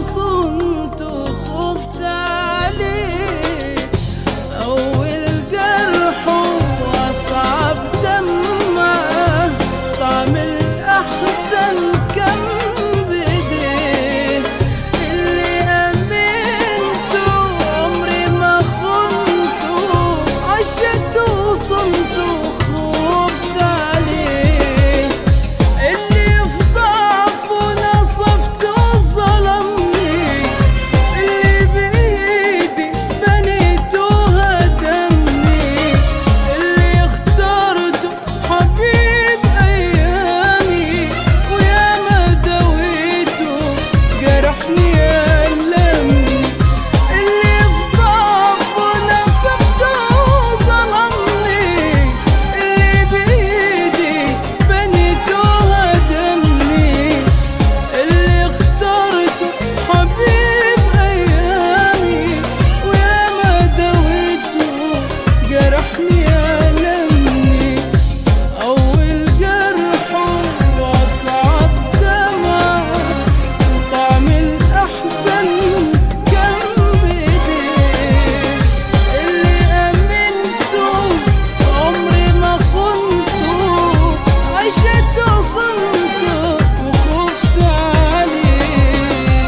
وصنت وخفت عليه أول جرح وأصعب دمعة طعم الأحزان كان بإيديه اللي أمنته عمري ما خنته عشت وصنت وخفت عليه اللي في ضعفه نصفت وظلمني اللي بإيدي بنيته هدمني اللي اخترته حبيب أيامي ويا ما دويته جرحني ألمني اللي في ضعفه نصفته وظلمني اللي بإيدي بنيته هدمني اللي اخترته حبيب أيامي ويا ما دويته جرحني ألمني أول جرح وأصعب دمع وطعم الأحزان كان بإيديه اللي أمنته عمري ما خنته عشت وصنته وخفت عليه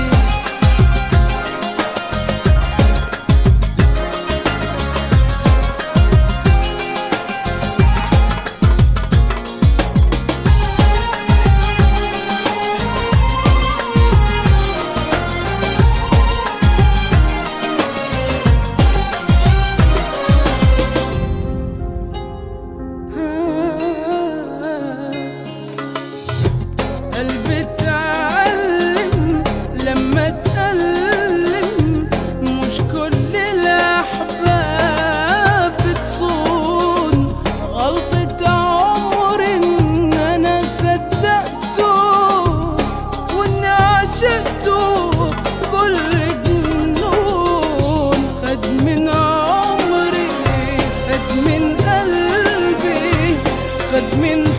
قلبي اتعلم لما اتألم مش كل الأحباب بتصون غلطة عمر إن أنا صدقته وإن عشقته كل جنون خد من عمري خد من قلبي خد من